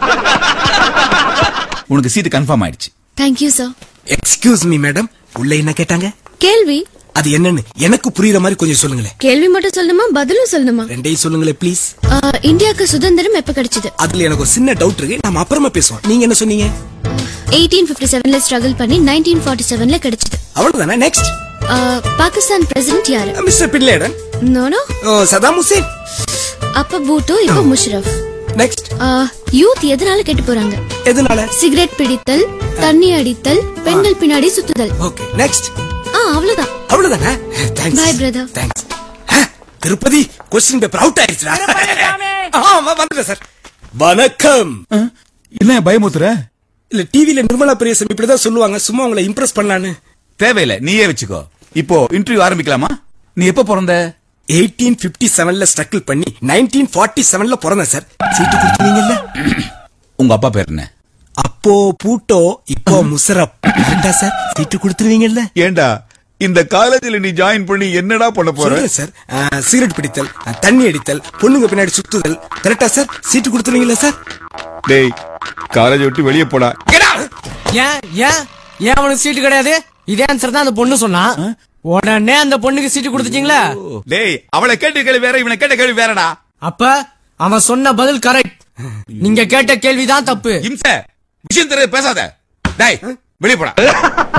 உனக்கு seat confirm ஆயிடுச்சு thank you sir excuse me madam உள்ள என்ன கேட்டாங்க கேள்வி அது என்னன்னு எனக்கு புரியுற மாதிரி கொஞ்சம் சொல்லுங்களேன் கேள்வி மட்டும் சொல்லணுமா பதிலும் சொல்லணுமா ரெண்டையும் சொல்லுங்களேன் ப்ளீஸ் ஆ, இந்தியாவுக்கு சுதந்திரம் எப்ப கிடைச்சது அதுல எனக்கு ஒரு சின்ன டவுட் இருக்கு நாம அப்புறமா பேசுவோம் நீங்க என்ன சொன்னீங்க எயிட்டீன் பிப்டி செவன்ல ஸ்ட்ரகிள் பண்ணி நைன்டீன் ஃபார்ட்டி செவன்ல கிடைச்சது அவ்வளவுதானே நெக்ஸ்ட் ஆ, பாகிஸ்தான் பிரசிடென்ட் யாரு mister Bin Laden no no oh, Saddam Hussein அப்ப பூட்டோ இப்ப முஷரஃப் நெக்ஸ்ட் யூத் எதனால கெட்டு போறாங்க எதனால சிகரெட் பிடித்தல் தண்ணி அடித்தல் பெண்கள் பின்னாடி சுத்துதல் ஓகே நெக்ஸ்ட் ஆ அவ்வளவுதான் அவ்வளவுதானே thanks Bye, brother. Thanks Tirupati question paper out ஆயிடுச்சுடா ஆமா வந்துட்டேன் சார் வணக்கம் இல்ல பயமுத்துற இல்ல டிவில நிர்மலா பெரியசாமி இப்படிதான் சொல்லுவாங்க சும்மா உங்களை இம்ப்ரெஸ் பண்ணலான்னு தேவையில்லை நீயே வச்சுக்கோ இப்போ இன்டர்வியூ ஆரம்பிக்கலாமா நீ எப்ப பிறந்த எயிட்டீன் பிப்டி செவன்ல ஸ்ட்ரகிள் பண்ணி நைன்டீன் ஃபார்ட்டி செவன்ல பிறந்தேன் சார் சீட்டு கொடுத்தீங்கல்ல உங்க அப்பா பேர் என்ன அப்போ பூட்டோ இப்போ முசரப் கரெக்டா சார் சீட்டு கொடுத்துருவீங்கல்ல ஏண்டா இந்த காலேஜ்ல நீ ஜாயின் பண்ணி என்னடா பண்ண சொல்றேன் சார் அஹ், சிகரெட் பிடித்தல் அஹ், தண்ணி அடித்தல் பொண்ணுங்க பின்னாடி சுத்துதல் கரெக்டா சார் சீட்டு கொடுத்துருவீங்களா சார் டேய் காலேஜ் விட்டு வெளியே போடா ஏன் ஏன் ஏன் அவனுக்கு சீட்டு கிடையாது இதே ஆன்சர் தான் அந்த பொண்ணு சொன்னா உடனே அந்த பொண்ணுக்கு சீட்டு கொடுத்துட்டீங்களா டேய் அவளை கேட்ட கேள்வி வேற இவனை கேட்ட கேள்வி வேறடா அப்ப அவன் சொன்ன பதில் கரெக்ட் நீங்க கேட்ட கேள்விதான் தப்பு இம்ச விஷயம் தெரியாது பேசாத டேய் வெளியே போடா